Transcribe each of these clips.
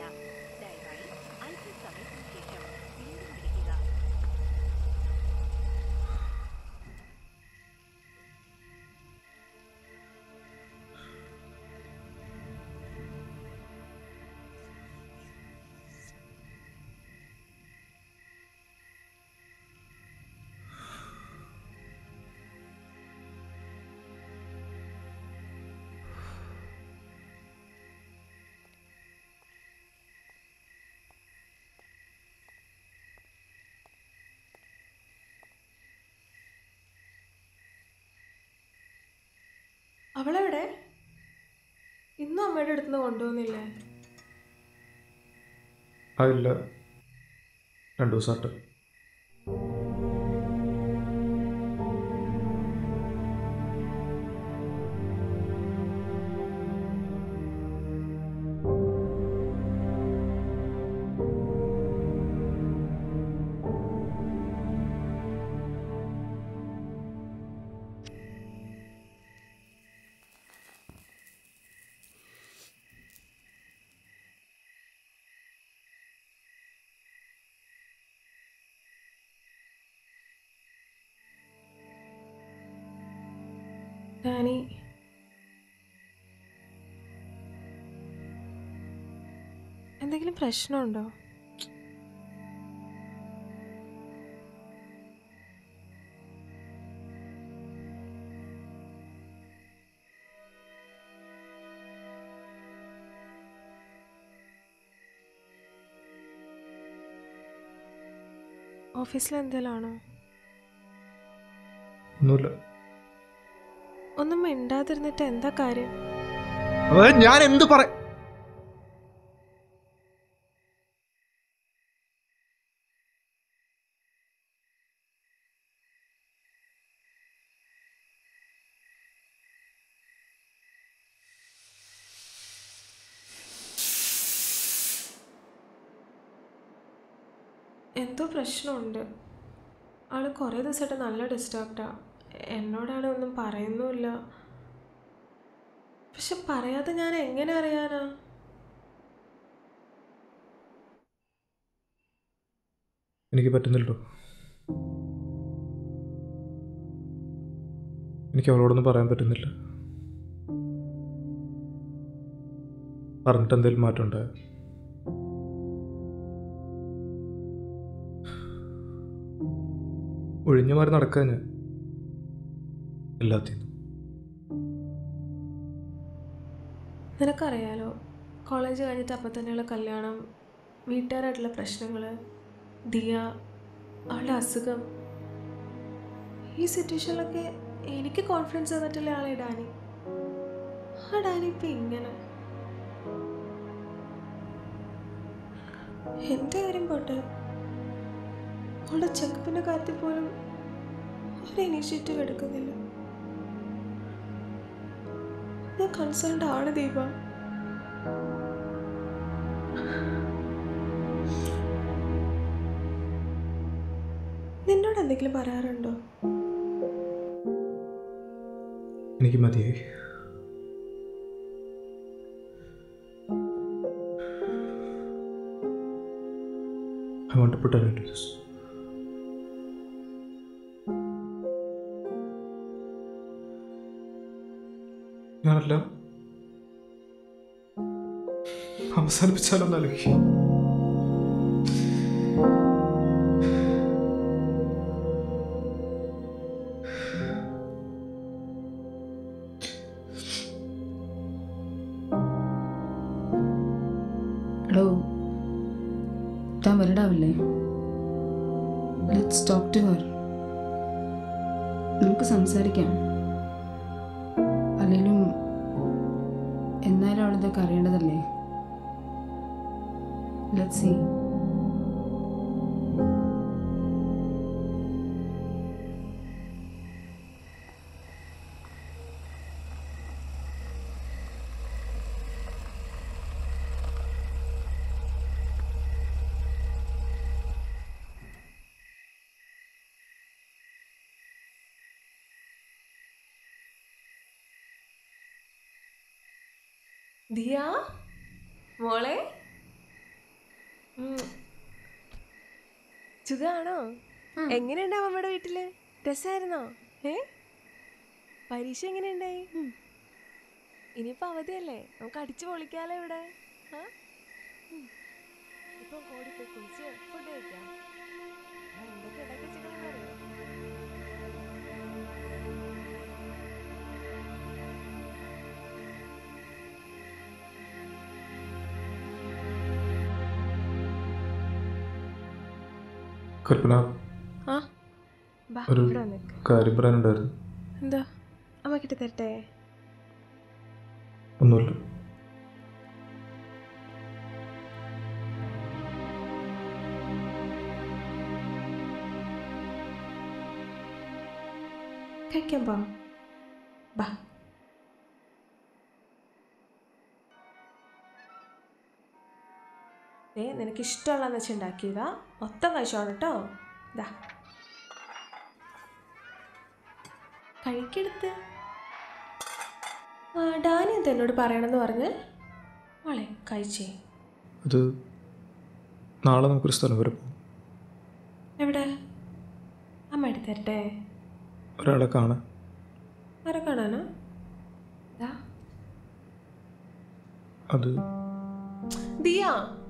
ദയവായി അല്പസമയത്തിന് ശേഷം വീണ്ടും വിളിക്കുക അവളെവിടെ ഇന്നും അമ്മയുടെ അടുത്ത് നിന്ന് കൊണ്ടുപോകുന്നില്ലേ ആ ഇല്ല രണ്ടു ദിവസമായിട്ട് ഡാനി എന്തെങ്കിലും പ്രശ്നമുണ്ടോ ഓഫീസിൽ എന്തെങ്കിലും ആണോ ഒന്നുമില്ല ഒന്നും മിണ്ടാതിരുന്നിട്ട് എന്താ കാര്യം അത് ഞാൻ എന്ത് പറ എന്തോ പ്രശ്നമുണ്ട് ആള് കുറേ ദിവസമായിട്ട് നല്ല ഡിസ്റ്റർബ്ഡാ എന്നോടാണ് ഒന്നും പറയുന്നുമില്ല പക്ഷെ പറയാതെ ഞാൻ എങ്ങനെ അറിയാനാ എനിക്ക് പറ്റുന്നില്ലല്ലോ എനിക്ക് അവളോടൊന്നും പറയാൻ പറ്റുന്നില്ല പറഞ്ഞിട്ട് എന്തെങ്കിലും മാറ്റം ഉണ്ടായോ ഒഴിഞ്ഞു മാറി നടക്കാൻ ഞാൻ എല്ലാത്തിനും നിനക്കറിയാലോ കോളേജ് കഴിഞ്ഞിട്ട് അപ്പം തന്നെയുള്ള കല്യാണം വീട്ടുകാരായിട്ടുള്ള പ്രശ്നങ്ങൾ ദിയ അവളുടെ അസുഖം ഈ സിറ്റുവേഷനിലൊക്കെ എനിക്ക് കോൺഫിഡൻസ് തന്നിട്ടില്ല ആളെ ഡാനി ആ ഡാനി ഇപ്പം ഇങ്ങനെ എൻ്റെ കാര്യം പോട്ടെ അവളുടെ ചെക്കപ്പിൻ്റെ കാര്യത്തിൽ പോലും ഒരു ഇനീഷ്യേറ്റീവ് എടുക്കുന്നില്ല ഞാൻ കൺസേൺഡ് ആണ് ദീപ നിന്നോട് എന്തെങ്കിലും പറയാറുണ്ടോ എനിക്ക് മതിയായി I want to put an end to this. ഞാനെല്ലാം അവസാനിപ്പിച്ചാലോ എന്നാലോചിക്കും എടോ താൻ വരടാവില്ലേ ലെറ്റ്സ് ടോക്ക് ടു ഹർ നമുക്ക് സംസാരിക്കാം അല്ലെങ്കിലും എന്നാലും അവളിതൊക്കെ അറിയേണ്ടതല്ലേ ലെറ്റ് സി ദിയ മോളെ സുഖാണോ എങ്ങനെയുണ്ടാവും നമ്മുടെ വീട്ടില് രസമായിരുന്നോ ഏ പരീക്ഷ എങ്ങനെയുണ്ടായി ഇനിയിപ്പോ അവധിയല്ലേ നമുക്ക് അടിച്ചു പൊളിക്കാലോ ഇവിടെ ആ? ഉം. ഇപ്പൊ ഓടിപ്പോയി കുളിച്ച് ഫുഡ് കഴിക്കാം ആ, എന്തൊക്കെ ഉണ്ടാക്കി വെച്ചിട്ടുണ്ടെന്ന് അറിയോ കൽപ്പന ആ ബാ ഒരു ഇവിടെ വന്നേക്ക് കാര്യം പറയാനുണ്ടായിരുന്നു എന്താ അമ്മ കിട്ടി തരട്ടെ ഒന്നുമില്ല കഴിക്കാൻ പോ ബാ ഏ നിനക്ക് ഇഷ്ടമുള്ളതെന്ന് വെച്ച് ഉണ്ടാക്കിയതാ മൊത്തം കഴിച്ചോണം കേട്ടോ ഇതാ കഴിക്കെടുത്ത് ആ ഡാനി എന്താ എന്നോട് പറയണമെന്ന് പറഞ്ഞ് മോളെ കഴിച്ചേ അത് നാളെ നമുക്കൊരു സ്ഥലം വരെ പോകും എവിടെ അമ്മ എടുത്ത് തരട്ടെ ഒരാളെ കാണാൻ ആരെ കാണാനോ ഇതാ അത് ദിയ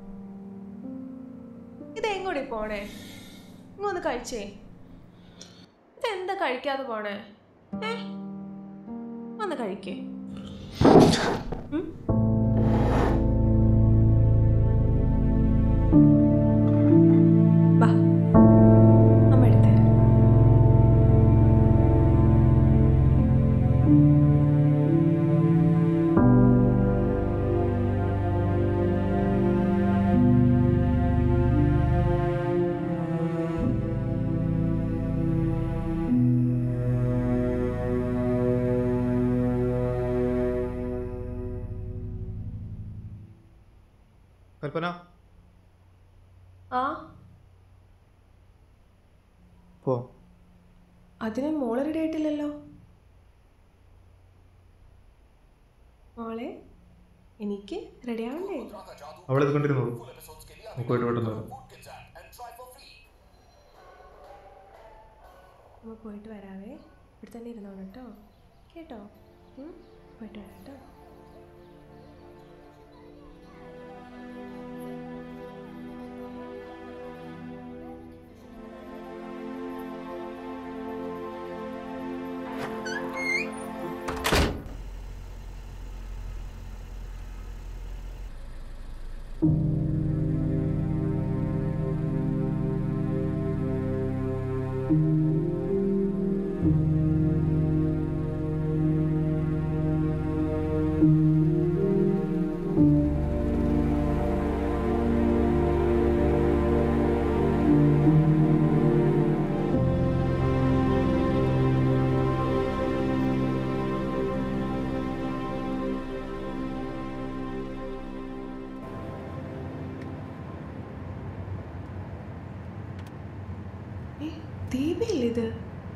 ഇത് എങ്ങോടി പോണേ ഇങ്ങൊന്ന് കഴിച്ചേ ഇതെന്താ കഴിക്കാതെ പോണേ ഏ ഒന്ന് കഴിക്കേ ഉം? വാ അമ്മ എടുത്തേ കൽപ്പന ആ പോ അതിന് മോള് റെഡി ആയിട്ടില്ലല്ലോ മോളെ എനിക്ക് റെഡി ആവണ്ടേ അവളിത് കണ്ടിരുന്നോളൂ നമുക്ക് പോയിട്ട് പെട്ടെന്ന് വരാം നമ്മൾ പോയിട്ട് വരാവേ ഇവിടെ തന്നെ ഇരുന്നോണം കേട്ടോ കേട്ടോ ഉം? പോയിട്ട് വരാം കേട്ടോ ഏ ദീപയല്ലേ ഇത്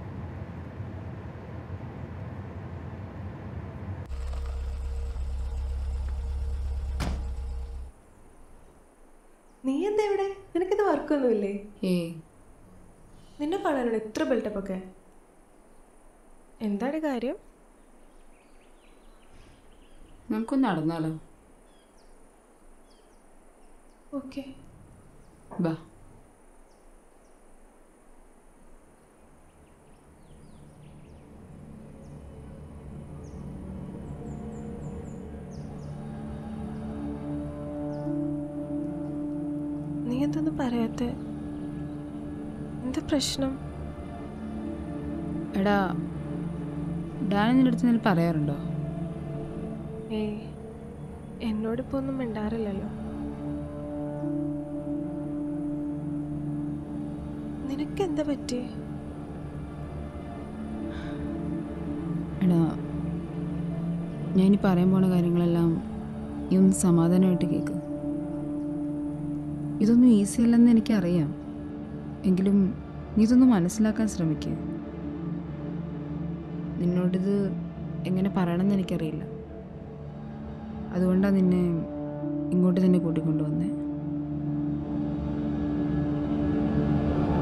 നീ എന്താ ഇവിടെ നിനക്കിത് വർക്കൊന്നുമില്ലേ ഏയ് നിന്നെ കാണാനാണ് ഇത്ര ബിൽട്ടപ്പ് ഒക്കെ എന്താണ് കാര്യം നമുക്കൊന്ന് നടന്നാലോ ഓക്കെ ബാ നീ എന്തൊന്നും പറയാത്ത എന്താ പ്രശ്നം എടാ ഡാൻ നിൻ്റെ അടുത്ത് എന്തെങ്കിലും പറയാറുണ്ടോ ഏയ് എന്നോടിപ്പോ ഒന്നും മിണ്ടാറില്ലല്ലോ നിനക്കെന്താ പറ്റി എടാ ഞാനീ പറയാൻ പോണ കാര്യങ്ങളെല്ലാം നീ ഒന്ന് സമാധാനമായിട്ട് കേൾക്ക് ഇതൊന്നും ഈസി അല്ലെന്ന് എനിക്കറിയാം എങ്കിലും നീ ഇതൊന്ന് മനസ്സിലാക്കാൻ ശ്രമിക്കുക നിന്നോടിത് എങ്ങനെ പറയണമെന്ന് എനിക്കറിയില്ല അതുകൊണ്ടാണ് നിന്നെ ഇങ്ങോട്ട് തന്നെ കൂട്ടിക്കൊണ്ടുവന്നേ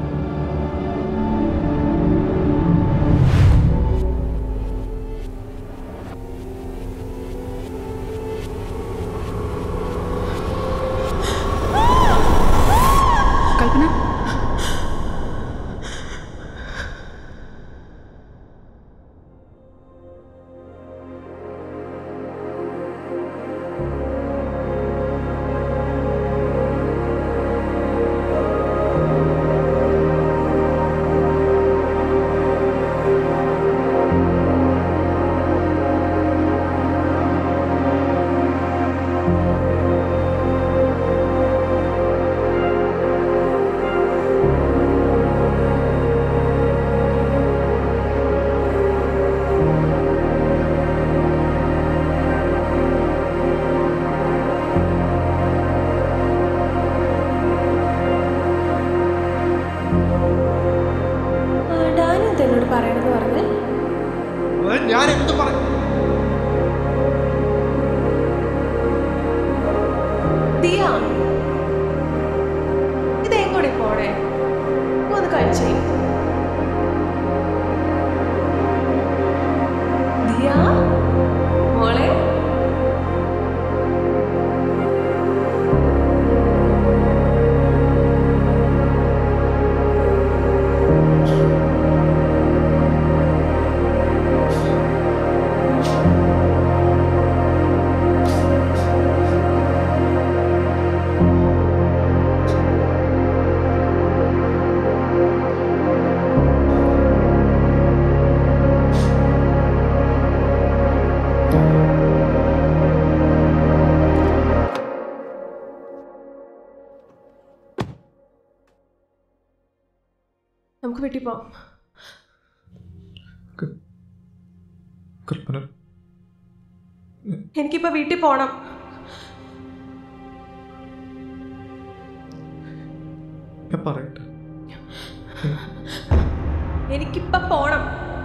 ഇതേം കൂടി പോണേ ഒന്ന് കഴിച്ചേ ദിയ മോളെ നമുക്ക് വീട്ടിൽ പോവാം ക- കൽപ്പന എനിക്കിപ്പോൾ വീട്ടിൽ പോകണം ഞാൻ പറയട്ടെ എനിക്കിപ്പം പോണം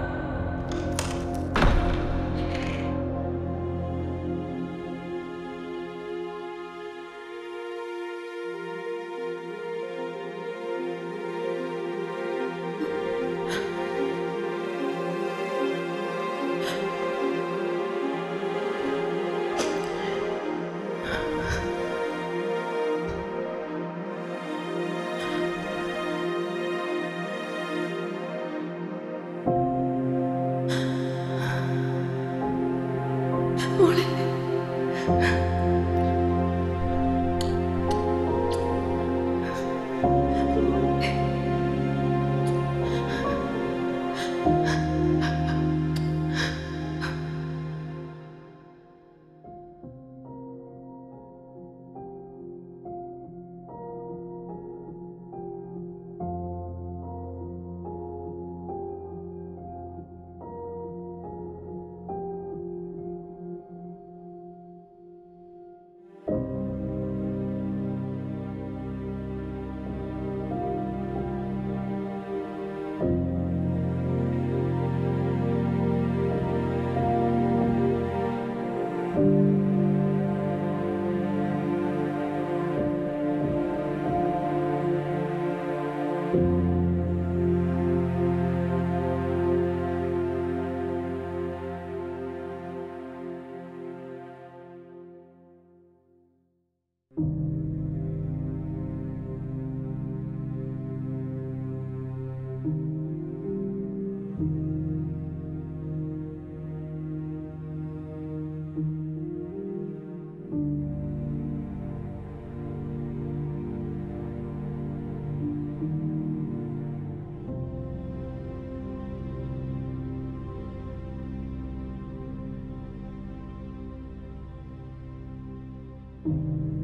മോളെ ആ